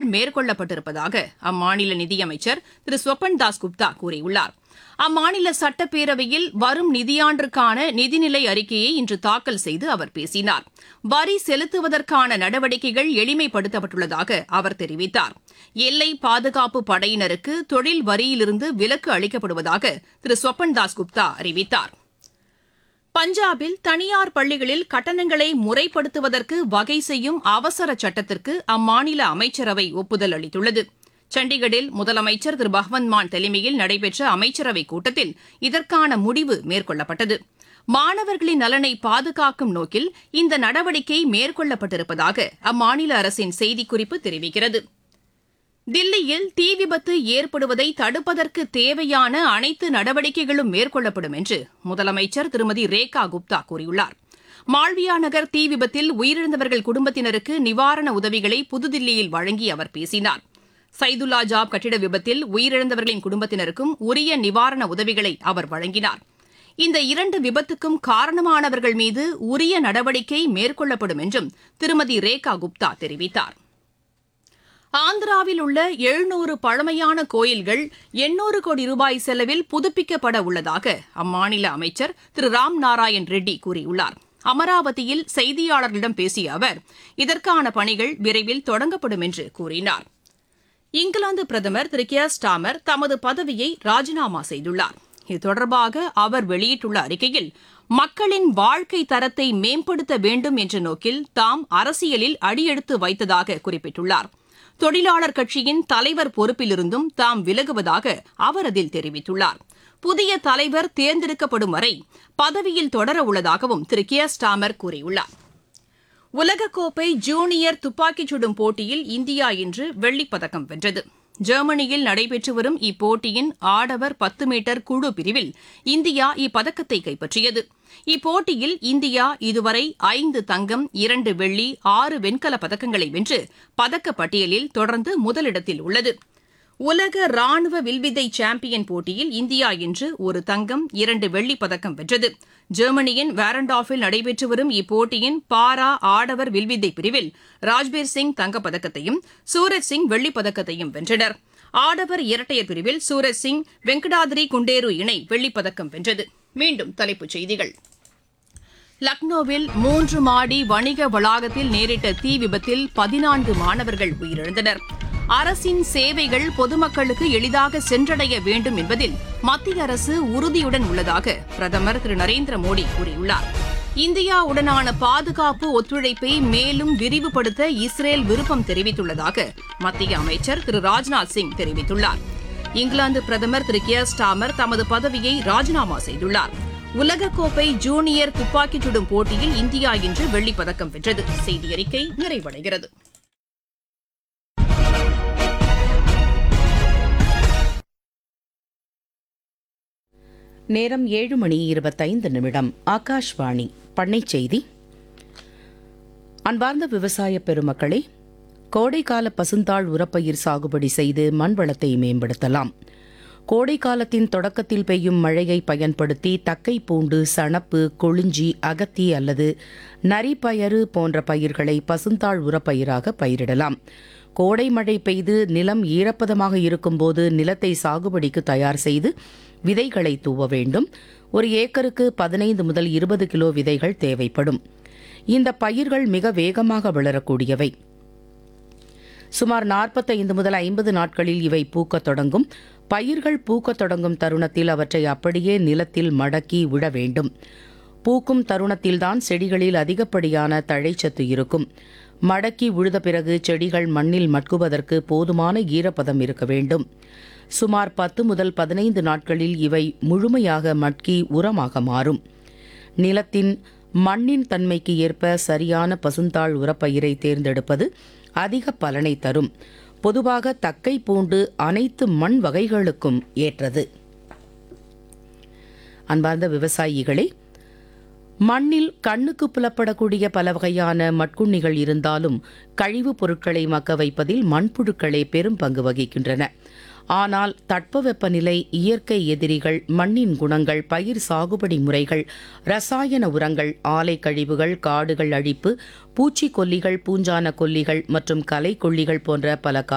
மேற்கொள்ளப்பட்டிருப்பதாக அம்மாநில நிதியமைச்சர் திரு ஸ்வபன் தாஸ் குப்தா கூறியுள்ளார் அம்மாநில சட்டப்பேரவையில் வரும் நிதியாண்டிற்கான நிதிநிலை அறிக்கையை இன்று தாக்கல் செய்து அவர் பேசினார் வரி செலுத்துவதற்கான நடவடிக்கைகள் எளிமைப்படுத்தப்பட்டுள்ளதாக அவர் தெரிவித்தார் எல்லை பாதுகாப்பு படையினருக்கு தொழில் வரியிலிருந்து விலக்கு அளிக்கப்படுவதாக திரு ஸ்வபன் தாஸ் குப்தா அறிவித்தார் பஞ்சாபில் தனியார் பள்ளிகளில் கட்டணங்களை முறைப்படுத்துவதற்கு வகை செய்யும் அவசர சட்டத்திற்கு அம்மாநில அமைச்சரவை ஒப்புதல் அளித்துள்ளது சண்டிகரில் முதலமைச்சர் திரு பகவந்த் மான் தலைமையில் நடைபெற்ற அமைச்சரவைக் கூட்டத்தில் இதற்கான முடிவு மேற்கொள்ளப்பட்டது மாணவர்களின் நலனை பாதுகாக்கும் நோக்கில் இந்த நடவடிக்கை மேற்கொள்ளப்பட்டிருப்பதாக அம்மாநில அரசின் செய்திக்குறிப்பு தெரிவிக்கிறது தில்லியில் தீ விபத்து ஏற்படுவதை தடுப்பதற்கு தேவையான அனைத்து நடவடிக்கைகளும் மேற்கொள்ளப்படும் என்று முதலமைச்சர் திருமதி ரேகா குப்தா கூறியுள்ளார் மாள்வியா நகர் தீ விபத்தில் உயிரிழந்தவர்கள் குடும்பத்தினருக்கு நிவாரண உதவிகளை புதுதில்லியில் வழங்கி அவர் பேசினார் சைதுல்லா ஜாப் கட்டிட விபத்தில் உயிரிழந்தவர்களின் குடும்பத்தினருக்கும் உரிய நிவாரண உதவிகளை அவர் வழங்கினார் இந்த இரண்டு விபத்துக்கும் காரணமானவர்கள் மீது உரிய நடவடிக்கை மேற்கொள்ளப்படும் என்றும் திருமதி ரேகா குப்தா தெரிவித்தார் ஆந்திராவில் உள்ள எழுநூறு பழமையான கோயில்கள் எண்ணூறு கோடி ரூபாய் செலவில் புதுப்பிக்கப்பட உள்ளதாக அம்மாநில அமைச்சர் திரு ராம் நாராயண் ரெட்டி கூறியுள்ளார் அமராவதியில் செய்தியாளர்களிடம் பேசிய அவர் இதற்கான பணிகள் விரைவில் தொடங்கப்படும் என்று கூறினார் இங்கிலாந்து பிரதமர் திரு கியர் ஸ்டாமர் தமது பதவியை ராஜினாமா செய்துள்ளார் இது தொடர்பாக அவர் வெளியிட்டுள்ள அறிக்கையில் மக்களின் வாழ்க்கை தரத்தை மேம்படுத்த வேண்டும் என்ற நோக்கில் தாம் அரசியலில் அடியெடுத்து வைத்ததாக குறிப்பிட்டுள்ளார் தொழிலாளர் கட்சியின் தலைவர் பொறுப்பிலிருந்தும் தாம் விலகுவதாக அவர் அதில் தெரிவித்துள்ளார் புதிய தலைவர் தேர்ந்தெடுக்கப்படும் வரை பதவியில் தொடர உள்ளதாகவும் திரு கியர் ஸ்டாமர் கூறியுள்ளார் உலகக்கோப்பை ஜூனியர் துப்பாக்கிச் சுடும் போட்டியில் இந்தியா இன்று வெள்ளிப்பதக்கம் வென்றது ஜெர்மனியில் நடைபெற்று வரும் இப்போட்டியின் ஆடவர் பத்து மீட்டர் குழு பிரிவில் இந்தியா இப்பதக்கத்தை கைப்பற்றியது இப்போட்டியில் இந்தியா இதுவரை ஐந்து தங்கம் இரண்டு வெள்ளி ஆறு வெண்கலப் பதக்கங்களை வென்று பதக்கப் பட்டியலில் தொடர்ந்து முதலிடத்தில் உள்ளது உலக ராணுவ வில்வித்தை சாம்பியன் போட்டியில் இந்தியா இன்று ஒரு தங்கம் இரண்டு வெள்ளிப் பதக்கம் வென்றது ஜெர்மனியின் வேரண்டாஃபில் நடைபெற்று வரும் இப்போட்டியின் பாரா ஆடவர் வில்வித்தை பிரிவில் ராஜ்பீர் சிங் தங்கப்பதக்கத்தையும் சூரஜ் சிங் வெள்ளிப் பதக்கத்தையும் வென்றனர் ஆடவர் இரட்டையர் பிரிவில் சூரஜ் சிங் வெங்கடாதிரி குண்டேரு இணை வெள்ளிப் பதக்கம் வென்றது மீண்டும் தலைப்புச் செய்திகள் லக்னோவில் மூன்று மாடி வணிக வளாகத்தில் நேரிட்ட தீ விபத்தில் பதினான்கு மாணவர்கள் உயிரிழந்தனர் அரசின் சேவைகள் பொதுமக்களுக்கு எளிதாக சென்றடைய வேண்டும் என்பதில் மத்திய அரசு உறுதியுடன் உள்ளதாக பிரதமர் திரு நரேந்திர மோடி கூறியுள்ளார் இந்தியாவுடனான பாதுகாப்பு ஒத்துழைப்பை மேலும் விரிவுபடுத்த இஸ்ரேல் விருப்பம் தெரிவித்துள்ளதாக மத்திய அமைச்சர் திரு ராஜ்நாத் சிங் தெரிவித்துள்ளார் இங்கிலாந்து பிரதமர் திரு கியர் ஸ்டாமர் தமது பதவியை ராஜினாமா செய்துள்ளார் உலகக்கோப்பை ஜூனியர் துப்பாக்கிச் சுடும் போட்டியில் இந்தியா இன்று வெள்ளிப் பதக்கம் வென்றது செய்தி அறிக்கை நிறைவடைகிறது நேரம் ஏழு மணி இருபத்தைந்து நிமிடம் ஆகாஷ்வாணி பண்ணைச் செய்தி அன்பார்ந்த விவசாய பெருமக்களே கோடைக்கால பசுந்தாள் உரப்பயிர் சாகுபடி செய்து மண் வளத்தை மேம்படுத்தலாம் கோடை காலத்தின் தொடக்கத்தில் பெய்யும் மழையை பயன்படுத்தி தக்கை பூண்டு சணப்பு கொளிஞ்சி அகத்தி அல்லது நரிப்பயறு போன்ற பயிர்களை பசுந்தாள் உரப்பயிராக பயிரிடலாம் கோடை மழை பெய்து நிலம் ஈரப்பதமாக இருக்கும்போது நிலத்தை சாகுபடிக்கு தயார் செய்து விதைகளை தூவ வேண்டும் ஒரு ஏக்கருக்கு பதினைந்து முதல் இருபது கிலோ விதைகள் தேவைப்படும் இந்த பயிர்கள் மிக வேகமாக வளரக்கூடியவை சுமார் நாற்பத்தைந்து முதல் ஐம்பது நாட்களில் இவை பூக்கத் தொடங்கும் பயிர்கள் பூக்கத் தொடங்கும் தருணத்தில் அவற்றை அப்படியே நிலத்தில் மடக்கி விட வேண்டும் பூக்கும் தருணத்தில்தான் செடிகளில் அதிகப்படியான தழைச்சத்து இருக்கும் மடக்கி உழுத பிறகு செடிகள் மண்ணில் மட்குவதற்கு போதுமான ஈரப்பதம் இருக்க வேண்டும் சுமார் பத்து முதல் பதினைந்து நாட்களில் இவை முழுமையாக மட்கி உரமாக மாறும் நிலத்தின் மண்ணின் தன்மைக்கு ஏற்ப சரியான பசுந்தாள் உரப்பயிரை தேர்ந்தெடுப்பது அதிக பலனை தரும் பொதுவாக தக்கை பூண்டு அனைத்து மண் வகைகளுக்கும் ஏற்றது அன்பார்ந்த விவசாயிகளே மண்ணில் கண்ணுக்கு புலப்படக்கூடிய பல வகையான மட்குண்ணிகள் இருந்தாலும் கழிவுப் பொருட்களை மக்க வைப்பதில் மண்புழுக்களே பெரும் பங்கு வகிக்கின்றன ஆனால் தட்பவெப்பநிலை இயற்கை எதிரிகள் மண்ணின் குணங்கள் பயிர் சாகுபடி முறைகள் ரசாயன உரங்கள் ஆலை கழிவுகள் காடுகள் அழிப்பு பூச்சிக்கொல்லிகள் பூஞ்சான கொல்லிகள் மற்றும் கலை கொல்லிகள் போன்ற பல